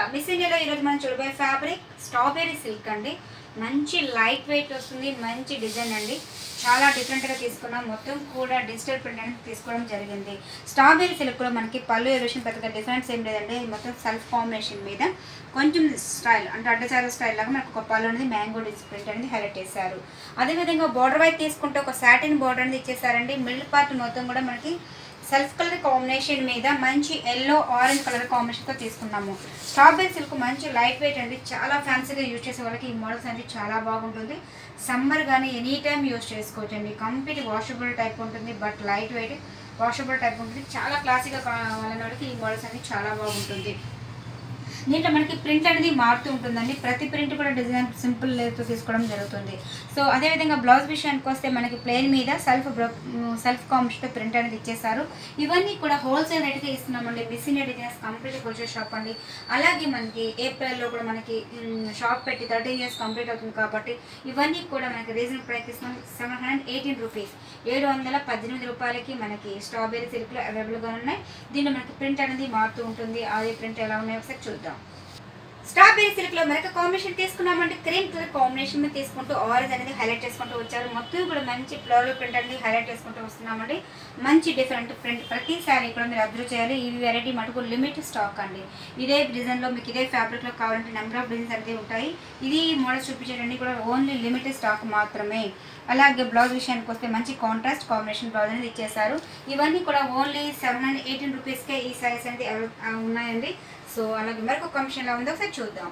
miss ఇండియాలో ఈరోజు మనం చూడబోయే ఫ్యాబ్రిక్ స్ట్రాబెర్రీ సిల్క్ అండి మంచి లైట్ వెయిట్ వస్తుంది మంచి డిజైన్ అండి చాలా డిఫరెంట్గా తీసుకున్నాం మొత్తం కూడా డిజిటల్ ప్రింట్ అనేది తీసుకోవడం జరిగింది స్ట్రాబెర్రీ సిల్క్లో మనకి పళ్ళు ఎరోషన్ పెద్దగా డిఫరెన్స్ ఏం లేదండి ఇది మొత్తం సెల్ఫ్ కాంబినేషన్ మీద కొంచెం స్టైల్ అంటే అడ్డచార స్టైల్ లాగా మనకు ఒక పళ్ళు అనేది మ్యాంగో డిస్ ప్రింట్ అనేది హైలైట్ చేశారు అదేవిధంగా బార్డర్ వైపు తీసుకుంటే ఒక సాటిన్ బార్డర్ అనేది ఇచ్చేసారండి మిడిల్ పార్ట్ మొత్తం కూడా మనకి సెల్ఫ్ కలర్ కాంబినేషన్ మీద మంచి ఎల్లో ఆరెంజ్ కలర్ కాంబినేషన్తో తీసుకున్నాము స్ట్రాబెరీ సిల్క్ మంచి లైట్ వెయిట్ అండి చాలా ఫ్యాన్సీగా యూజ్ చేసే వాళ్ళకి ఈ మోడల్స్ అనేది చాలా బాగుంటుంది సమ్మర్ కానీ ఎనీ టైం యూజ్ చేసుకోవచ్చు అండి కంప్లీట్ వాషబుల్ టైప్ ఉంటుంది but light weight washable type ఉంటుంది చాలా క్లాసిక్గా కావాలన్న వాళ్ళకి ఈ మోడల్స్ అనేది చాలా బాగుంటుంది దీంట్లో మనకి ప్రింట్ అనేది మారుతూ ఉంటుందండి ప్రతి ప్రింట్ కూడా డిజైన్ సింపుల్ లేతో తీసుకోవడం జరుగుతుంది సో అదేవిధంగా బ్లౌజ్ విషయానికి వస్తే మనకి ప్లెయిన్ మీద సెల్ఫ్ సెల్ఫ్ కాంబినేషన్ ప్రింట్ అనేది ఇచ్చేసారు ఇవన్నీ కూడా హోల్సేల్ రేట్కి ఇస్తున్నామండి బిసిన్ డిజైన్స్ కంప్లీట్ హోల్సేల్ షాప్ అండి అలాగే మనకి ఏప్రిల్లో కూడా మనకి షాప్ పెట్టి థర్టీన్ ఇయర్స్ కంప్లీట్ అవుతుంది కాబట్టి ఇవన్నీ కూడా మనకి రీజనబుల్ ప్రైస్ ఇస్తున్నాం సెవెన్ హండ్రెడ్ ఎయిటీన్ రూపీస్ ఏడు వందల పద్దెనిమిది రూపాయలకి మనకి స్ట్రాబెరీ సిల్క్లో అవైలబుల్గా ఉన్నాయి దీంట్లో మనకి ప్రింట్ అనేది మారుతూ ఉంటుంది అదే ప్రింట్ ఎలా ఉన్నాయో ఒకసారి చూద్దాం స్ట్రాబెరీ సిల్క్ లో మరొక కాంబినేషన్ తీసుకున్నామంటే క్రీమ్ కలర్ కాంబినేషన్ మీద తీసుకుంటూ ఆరెంజ్ అనేది హైలైట్ చేసుకుంటూ వచ్చారు మొత్తం కూడా మంచి ఫ్లోరల్ ప్రింట్ అనేది హైలైట్ చేసుకుంటూ వస్తున్నామండి మంచి డిఫరెంట్ ప్రింట్ ప్రతి శారీ కూడా మీరు అబ్జర్వ్ చేయాలి ఈ వెరైటీ మటుకు లిమిట్ స్టాక్ అండి ఇదే డిజైన్ లో మీకు ఇదే ఫ్యాబ్రిక్ లో కావాలంటే నెంబర్ ఆఫ్ డిజైన్స్ అనేది ఉంటాయి ఇది మోడల్స్ చూపించేటన్నీ కూడా ఓన్లీ లిమిటెడ్ స్టాక్ మాత్రమే అలాగే బ్లౌజ్ విషయానికి వస్తే మంచి కాంట్రాస్ట్ కాంబినేషన్ బ్లౌజ్ అనేది ఇచ్చేసారు ఇవన్నీ కూడా ఓన్లీ సెవెన్ హండ్రెడ్ ఎయిటీన్ రూపీస్కే ఈ సారీస్ అనేది అవై- ఆ, ఉన్నాయండి సో అలాగే మరొక కాంబినేషన్ ఎలా ఉందో ఒకసారి చూద్దాం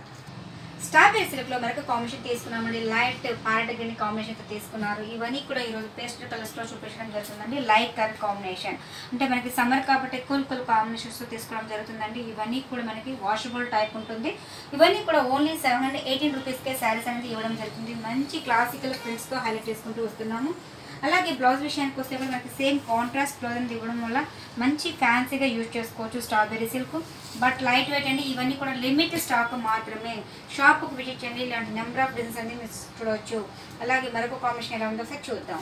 స్ట్రాబెరీ సిల్క్లో మరొక కాంబినేషన్ తీసుకున్నామండి లైట్ ప్యారెట్ గ్రీన్ కాంబినేషన్తో తీసుకున్నారు ఇవన్నీ కూడా ఈరోజు పేస్టల్ కలర్స్లో చూపించడం జరుగుతుందండి లైట్ కలర్ కాంబినేషన్ అంటే మనకి సమ్మర్ కాబట్టి కూల్ కూల్ కాంబినేషన్స్తో తీసుకోవడం జరుగుతుందండి ఇవన్నీ కూడా మనకి వాషబుల్ టైప్ ఉంటుంది ఇవన్నీ కూడా ఓన్లీ సెవెన్ హండ్రెడ్ ఎయిటీన్ రూపీస్కే శారీస్ అనేది ఇవ్వడం జరుగుతుంది మంచి క్లాసికల్ ప్రింట్స్తో హైలైట్ చేసుకుంటూ వస్తున్నాము అలాగే బ్లౌజ్ విషయానికి వస్తే కూడా మనకి సేమ్ కాంట్రాస్ట్ బ్లౌజ్ అనేది ఇవ్వడం వల్ల మంచి ఫ్యాన్సీగా యూజ్ చేసుకోవచ్చు strawberry silk but light weight అండి ఇవన్నీ కూడా లిమిట్ స్టాక్ మాత్రమే షాప్కి విజిట్ చేయండి ఇలాంటి నెంబర్ ఆఫ్ డిజైన్స్ అన్ని మీరు చూడవచ్చు అలాగే మరొక కాంబినేషన్ ఎలా ఉందో ఒకసారి చూద్దాం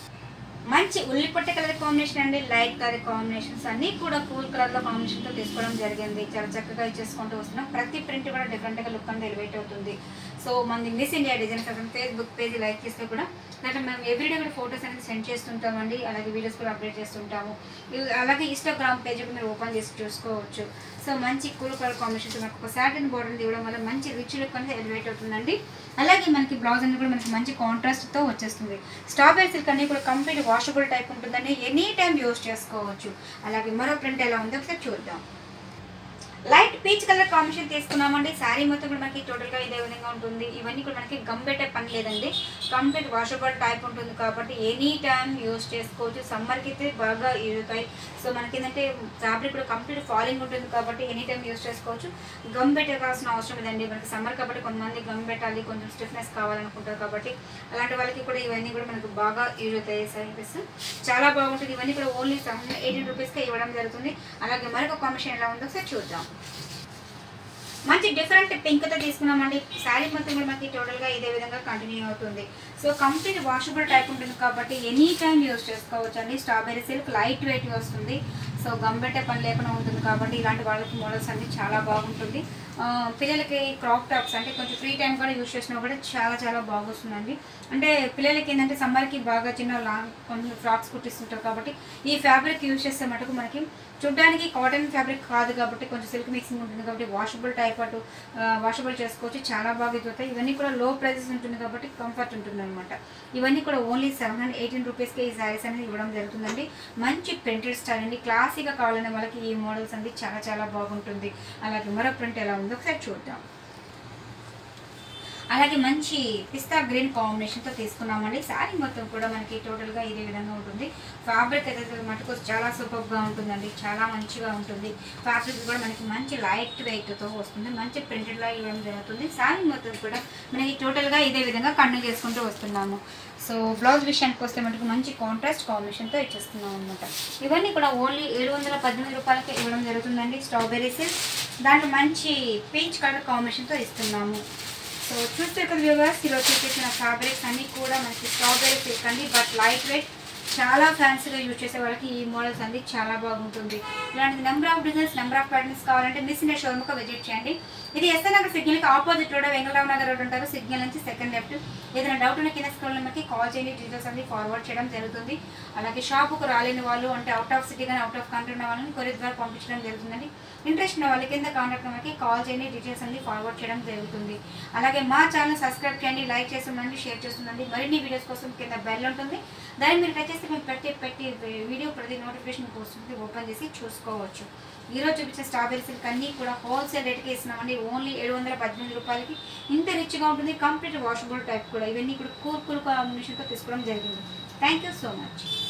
మంచి ఉల్లిపొట్ట కలర్ కాంబినేషన్ అండి లైట్ కలర్ కాంబినేషన్స్ అన్నీ కూడా కూల్ కలర్లో కాంబినేషన్తో తీసుకోవడం జరిగింది చాలా చక్కగా ఇచ్చేసుకుంటూ వస్తున్నాం ప్రతి ప్రింట్ కూడా డిఫరెంట్గా లుక్ అనేది ఎలివేట్ అవుతుంది సో మన మిస్ ఇండియా డిజైన్స్ అసలు ఫేస్బుక్ పేజ్ లైక్ చేస్తే కూడా దాంట్లో మేము ఎవ్రీడే కూడా ఫొటోస్ అనేది సెండ్ చేస్తుంటామండి అలాగే వీడియోస్ కూడా అప్డేట్ చేస్తుంటాము ఇవి- అలాగే ఇన్స్టాగ్రామ్ పేజ్ కూడా మీరు ఓపెన్ చేసి చూసుకోవచ్చు సో మంచి కూల్ కలర్ కాంబినేషన్స్ మనకు ఒక సాటిన్ బోర్డర్ ఇవ్వడం వల్ల మంచి రిచ్ లుక్ అనేది ఎలివేట్ అవుతుందండి అలాగే మనకి బ్లౌజ్ అనేది కూడా మనకి మంచి కాంట్రాస్ట్తో వచ్చేస్తుంది స్ట్రాబెరీ సిల్క్ అనేది కూడా కంప్లీట్ వాషబుల్ టైప్ ఉంటుందండి ఎనీ టైం యూస్ చేసుకోవచ్చు అలాగే మరో ప్రింట్ ఎలా ఉందో ఒకసారి చూద్దాం లైట్ పీచ్ కలర్ కాంబినేషన్ తీసుకున్నామండి శారీ మొత్తం కూడా మనకి టోటల్గా ఇదే విధంగా ఉంటుంది ఇవన్నీ కూడా మనకి గమ్ పెట్టే పని లేదండి కంప్లీట్ వాషబుల్ టైప్ ఉంటుంది కాబట్టి ఎనీ టైం యూస్ చేసుకోవచ్చు సమ్మర్కి అయితే బాగా ఇరుగుతాయి సో మనకి ఏంటంటే ఫ్యాబ్రిక్ కూడా కంప్లీట్ ఫాలింగ్ ఉంటుంది కాబట్టి ఎనీ టైం యూస్ చేసుకోవచ్చు గమ్ పెట్టాల్సిన అవసరం లేదండి మనకి సమ్మర్ కాబట్టి కొంతమంది గమ్ పెట్టాలి కొంచెం స్టిఫ్నెస్ కావాలనుకుంటారు కాబట్టి అలాంటి వాళ్ళకి కూడా ఇవన్నీ కూడా మనకు బాగా యూజ్ అవుతాయి సారీస్ చాలా బాగుంటుంది ఇవన్నీ కూడా ఓన్లీ సెవెన్ ఎయిటీన్ రూపీస్కే ఇవ్వడం జరుగుతుంది అలాగే మరొక కాంబినేషన్ ఎలా ఉందో ఒకసారి చూద్దాం మంచి డిఫరెంట్ పింక్తో తీసుకున్నామండి శారీ మొత్తం కూడా మనకి టోటల్గా ఇదే విధంగా కంటిన్యూ అవుతుంది సో కంప్లీట్ వాషబుల్ టైప్ ఉంటుంది కాబట్టి ఎనీ టైం యూస్ చేసుకోవచ్చు అండి స్ట్రాబెరీ సిల్క్ లైట్ వెయిట్ వస్తుంది సో గమ్ పెట్టే పని లేకుండా ఉంటుంది కాబట్టి ఇలాంటి వాళ్ళకి మోడల్స్ అన్ని చాలా బాగుంటుంది ఆ, పిల్లలకి క్రాప్ టాప్స్ అంటే కొంచెం ఫ్రీ టైం కూడా యూస్ చేసినా కూడా చాలా చాలా బాగొస్తుందండి అంటే పిల్లలకి ఏంటంటే సమ్మర్కి బాగా చిన్న లాంగ్ కొంచెం ఫ్రాక్స్ కుట్టిస్తుంటారు కాబట్టి ఈ ఫ్యాబ్రిక్ యూస్ చేస్తే మటుకు మనకి చూడ్డానికి కాటన్ ఫ్యాబ్రిక్ కాదు కాబట్టి కొంచెం సిల్క్ మిక్సింగ్ ఉంటుంది కాబట్టి వాషబుల్ టైప్ అటు వాషబుల్ చేసుకోవచ్చు చాలా బాగా ఇది అవుతాయి ఇవన్నీ కూడా లో ప్రైజెస్ ఉంటుంది కాబట్టి కంఫర్ట్ ఉంటుంది అనమాట ఇవన్నీ కూడా ఓన్లీ సెవెన్ హండ్రెడ్ ఎయిటీన్ రూపీస్కి ఈ శారీస్ అనేది ఇవ్వడం జరుగుతుందండి మంచి ప్రింటెడ్ స్టైల్ అండి క్లాసీగా కావాలనే వాళ్ళకి ఈ మోడల్స్ అనేది చాలా చాలా బాగుంటుంది అలాగే మరో ప్రింట్ ఎలా ఉందో ఒకసారి చూద్దాం అలాగే మంచి పిస్తా గ్రీన్ కాంబినేషన్తో తీసుకున్నామండి శారీ మొత్తం కూడా మనకి టోటల్గా ఇదే విధంగా ఉంటుంది ఫ్యాబ్రిక్ అయితే మటుకు చాలా సూపర్గా ఉంటుందండి చాలా మంచిగా ఉంటుంది ఫ్యాబ్రిక్ కూడా మనకి మంచి లైట్ వెయిట్తో వస్తుంది మంచి ప్రింటెడ్లా ఇవ్వడం జరుగుతుంది శారీ మొత్తం కూడా మనకి టోటల్గా ఇదే విధంగా కంటిన్యూ చేసుకుంటూ వస్తున్నాము సో బ్లౌజ్ విషయానికి వస్తే మటుకు మంచి కాంట్రాస్ట్ కాంబినేషన్తో ఇచ్చేస్తున్నాం అనమాట ఇవన్నీ కూడా ఓన్లీ ఏడు వందల పద్దెనిమిది రూపాయలకి ఇవ్వడం జరుగుతుందండి స్ట్రాబెర్రీ సిల్క్ దాంట్లో మంచి పీచ్ కలర్ కాంబినేషన్తో ఇస్తున్నాము సో చూస్తే కదా వ్యూవర్స్ ఈరోజు చూపించిన ఫ్యాబ్రిక్స్ అన్నీ కూడా మనకి స్ట్రాబెరీ సిల్క్ అండి బట్ లైట్ వెయిట్ చాలా ఫ్యాన్సీగా యూజ్ చేసే వాళ్ళకి ఈ మోడల్స్ అన్ని చాలా బాగుంటుంది ఇలాంటి number of designs number of patterns కావాలంటే మిస్ ఇండియా షోరూమ్కి విజిట్ చేయండి ఇది ఎస్ఎన్ నగర్ సిగ్నల్కి opposite road Vengalrao Nagar road ఉంటారు సిగ్నల్ నుంచి సెకండ్ లెఫ్ట్ ఏదైనా డౌట్ ఉన్న కింద స్క్రోల్ నెంబర్కి కాల్ చేయండి డీటెయిల్స్ అన్ని ఫార్వర్డ్ చేయడం జరుగుతుంది అలాగే షాపుకు రాలేని వాళ్ళు అంటే అవుట్ ఆఫ్ సిటీ కానీ అవుట్ ఆఫ్ కంట్రీ ఉన్న వాళ్ళని కొరియర్ ద్వారా పంపించడం జరుగుతుందండి ఇంట్రెస్ట్ ఉన్న వాళ్ళకి కింద కాంటాక్ట్ నెంబర్కి కాల్ చేయండి డీటెయిల్స్ అన్ని ఫార్వర్డ్ చేయడం జరుగుతుంది అలాగే మా ఛానల్ సబ్స్క్రైబ్ చేయండి లైక్ చేస్తుండండి షేర్ చేస్తుండండి మరిన్ని వీడియోస్ కోసం కింద బెల్ ఉంటుంది దాన్ని మీరు టచ్ చేస్తే మేము ప్రతి పెట్టి వీడియో ప్రతి నోటిఫికేషన్ మీకు వస్తుంది ఓపెన్ చేసి చూసుకోవచ్చు ఈరోజు చూపించే స్ట్రాబెరీ సిల్క్ అన్నీ కూడా హోల్సేల్ రేట్కి ఇస్తున్నామండి ఓన్లీ ఏడు వందల పద్దెనిమిది రూపాయలకి ఇంత రిచ్గా ఉంటుంది కంప్లీట్ వాషబుల్ టైప్ కూడా ఇవన్నీ కూడా కూల్ కూల్ కాంబినేషన్తో తీసుకోవడం జరిగింది థ్యాంక్ యూ సో మచ్